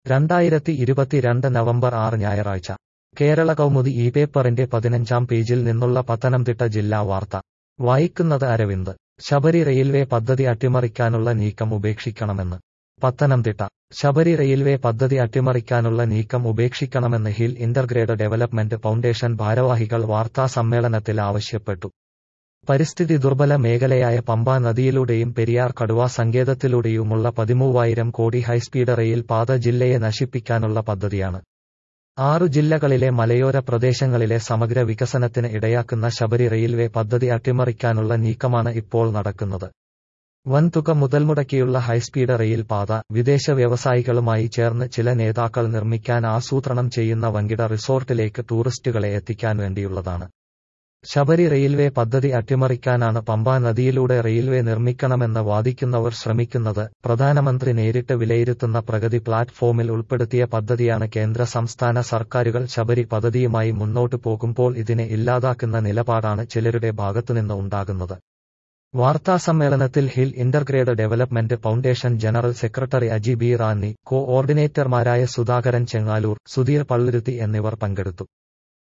രണ്ടായിരത്തി ഇരുപത്തിരണ്ട് നവംബർ ആറ് ഞായറാഴ്ച കേരള കൗമുദി ഈ പേപ്പറിന്റെ പതിനഞ്ചാം പേജിൽ നിന്നുള്ള പത്തനംതിട്ട ജില്ലാ വാർത്ത വായിക്കുന്നത് അരവിന്ദ് ശബരി റെയിൽവേ പദ്ധതി അട്ടിമറിക്കാനുള്ള നീക്കം ഉപേക്ഷിക്കണമെന്ന് പത്തനംതിട്ട ശബരി റെയിൽവേ പദ്ധതി അട്ടിമറിക്കാനുള്ള നീക്കം ഉപേക്ഷിക്കണമെന്ന് ഹിൽ ഇന്റർഗ്രേഡ് ഡെവലപ്മെന്റ് ഫൗണ്ടേഷൻ ഭാരവാഹികൾ വാർത്താ സമ്മേളനത്തിൽ ആവശ്യപ്പെട്ടു പരിസ്ഥിതി ദുർബല മേഖലയായ പമ്പാ നദിയിലൂടെയും പെരിയാർ കടുവ സങ്കേതത്തിലൂടെയുമുള്ള പതിമൂവായിരം കോടി ഹൈസ്പീഡ് റെയിൽ പാത ജില്ലയെ നശിപ്പിക്കാനുള്ള പദ്ധതിയാണ് ആറു ജില്ലകളിലെ മലയോര പ്രദേശങ്ങളിലെ സമഗ്ര വികസനത്തിന് ഇടയാക്കുന്ന ശബരി റെയിൽവേ പദ്ധതി അട്ടിമറിക്കാനുള്ള നീക്കമാണ് ഇപ്പോൾ നടക്കുന്നത് വൻതുക മുതൽ മുടക്കിയുള്ള ഹൈസ്പീഡ് റെയിൽ പാത വിദേശ വ്യവസായികളുമായി ചേർന്ന് ചില നേതാക്കൾ നിർമ്മിക്കാൻ ആസൂത്രണം ചെയ്യുന്ന വൻകിട റിസോർട്ടിലേക്ക് ടൂറിസ്റ്റുകളെ എത്തിക്കാൻ വേണ്ടിയുള്ളതാണ് ശബരി റെയിൽവേ പദ്ധതി അട്ടിമറിക്കാനാണ് പമ്പാ നദിയിലൂടെ റെയിൽവേ നിർമ്മിക്കണമെന്ന് വാദിക്കുന്നവർ ശ്രമിക്കുന്നത് പ്രധാനമന്ത്രി നേരിട്ട് വിലയിരുത്തുന്ന പ്രഗതി പ്ലാറ്റ്ഫോമിൽ ഉൾപ്പെടുത്തിയ പദ്ധതിയാണ് കേന്ദ്ര സംസ്ഥാന സർക്കാരുകൾ ശബരി പദ്ധതിയുമായി മുന്നോട്ടു പോകുമ്പോൾ ഇതിനെ ഇല്ലാതാക്കുന്ന നിലപാടാണ് ചിലരുടെ ഭാഗത്തുനിന്ന് ഉണ്ടാകുന്നത് വാർത്താസമ്മേളനത്തിൽ hill integrated development foundation general secretary Aji B Ranni കോ ഓർഡിനേറ്റർമാരായ സുധാകരൻ ചെങ്ങാലൂർ സുധീർ പള്ളുരുത്തി എന്നിവർ പങ്കെടുത്തു